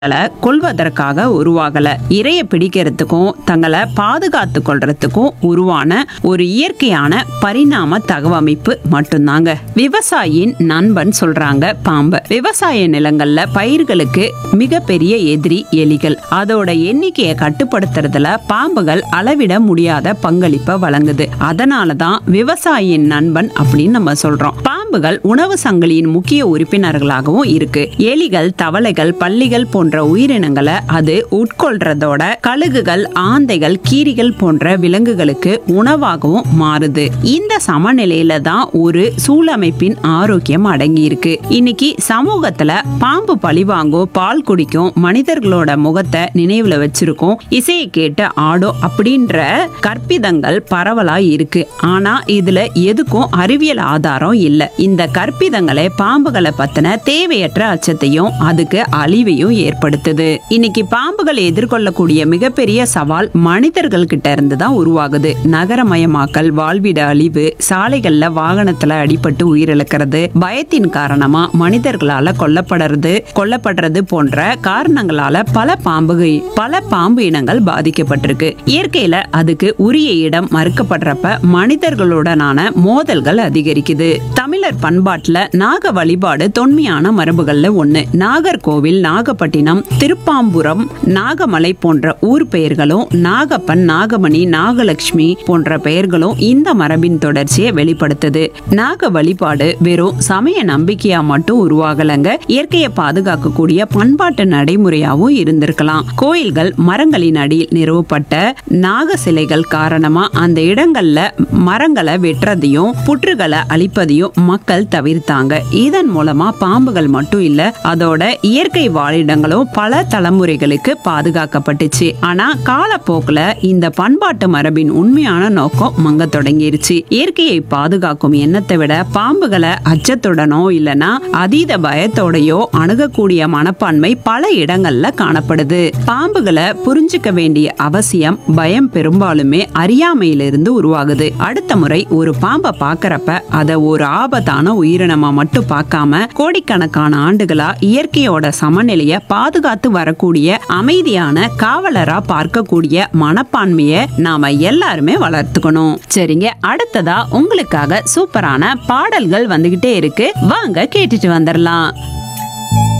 களை கொல்வதற்காக உருவாகல இரைய பிடிக்கிறதுக்கும் தங்களை பாதுகாத்து கொள்றதுக்கும் உருவான ஒரு இயற்கையான பரிணாம தகவமைப்பு மட்டும்தாங்க விவசாயியின் நண்பன் சொல்றாங்க பாம்பு விவசாய நிலங்கள்ல பயிர்களுக்கு மிகப்பெரிய எதிரி எலிகள் அதோட எண்ணிக்கையை கட்டுப்படுத்துறதுல பாம்புகள் அளவிட முடியாத பங்களிப்பை வழங்குது அதனாலதான் விவசாயியின் நண்பன் அப்படின்னு நம்ம சொல்றோம் பாம்புகள் உணவு சங்கிலியின் முக்கிய உறுப்பினர்களாகவும் இருக்கு எலிகள் தவளைகள் பல்லிகள் போன்ற உயிரினங்களை அது உட்கொள்றதோட கழுகுகள் ஆந்தைகள் கீரிகள் போன்ற விலங்குகளுக்கு உணவாகவும் மாறுது இந்த சமநிலையில தான் ஒரு சூழமைப்பின் ஆரோக்கியம் அடங்கி இருக்கு இன்னைக்கு சமூகத்துல பாம்பு பழிவாங்கும் பால் குடிக்கும் மனிதர்களோட முகத்தை நினைவுல வச்சிருக்கோம் இசையை கேட்டு ஆடும் அப்படின்ற கற்பிதங்கள் பரவலா இருக்கு ஆனா இதுல எதுக்கும் அறிவியல் ஆதாரம் இல்ல இந்த கற்பிதங்களை பாம்புகளை பத்தின தேவையற்ற அச்சத்தையும் அதுக்கு அழிவையும் ஏற்படுத்துது இன்னைக்கு பாம்புகள் எதிர்கொள்ளக்கூடிய மிகப்பெரிய சவால் மனிதர்கள் கிட்ட இருந்து தான் உருவாகுது நகரமயமாக்கல் வாழ்விட அழிவு சாலைகள்ல வாகனத்துல அடிபட்டு உயிரிழக்கிறது பயத்தின் காரணமா மனிதர்களால கொல்லப்படுறது கொல்லப்படுறது போன்ற காரணங்களால பல பாம்புகள் பல பாம்பு இனங்கள் பாதிக்கப்பட்டிருக்கு இயற்கையில அதுக்கு உரிய இடம் மறுக்கப்படுறப்ப மனிதர்களுடனான மோதல்கள் அதிகரிக்குது தமிழர் பண்பாட்டுல நாக வழிபாடு தொன்மையான மரபுகள்ல ஒண்ணு நாகர்கோவில் நாகப்பட்டினம் திருப்பாம்புரம் நாகமலை போன்ற ஊர் பெயர்களும் நாகப்பன் நாகமணி நாகலட்சுமி போன்ற பெயர்களும் இந்த மரபின் தொடர்ச்சியை வெளிப்படுத்துது நாக வழிபாடு வெறும் சமய நம்பிக்கையா மட்டும் உருவாகலங்க இயற்கையை பாதுகாக்கக்கூடிய பண்பாட்டு நடைமுறையாவும் இருந்திருக்கலாம் கோயில்கள் மரங்களின் அடியில் நிறுவப்பட்ட நாக சிலைகள் காரணமா அந்த இடங்கள்ல மரங்களை வெட்டுறதையும் புற்றுகளை அழிப்பதையும் மக்கள் தவிர்த்தாங்க இதன் மூலமா பாம்புகள் மட்டும் இல்ல அதோட இயற்கை வாழிடங்களும் பல தலைமுறைகளுக்கு பாதுகாக்கப்பட்டுச்சு ஆனா காலப்போக்குல இந்த பண்பாட்டு மரபின் உண்மையான நோக்கம் மங்க தொடங்கிருச்சு இயற்கையை பாதுகாக்கும் எண்ணத்தை விட பாம்புகளை அச்சத்துடனோ இல்லனா அதீத பயத்தோடையோ அணுகக்கூடிய மனப்பான்மை பல இடங்கள்ல காணப்படுது பாம்புகளை புரிஞ்சுக்க வேண்டிய அவசியம் பயம் பெரும்பாலுமே அறியாமையிலிருந்து உருவாகுது அடுத்த முறை ஒரு பாம்பை பார்க்கறப்ப அதை ஒரு ஆபத்தான உயிரினமா மட்டும் பார்க்காம கோடிக்கணக்கான ஆண்டுகளா இயற்கையோட சமநிலைய பாதுகாத்து வரக்கூடிய அமைதியான காவலரா பார்க்கக்கூடிய மனப்பான்மைய நாம எல்லாருமே வளர்த்துக்கணும் சரிங்க அடுத்ததா உங்களுக்காக சூப்பரான பாடல்கள் வந்துகிட்டே இருக்கு வாங்க கேட்டுட்டு வந்துடலாம்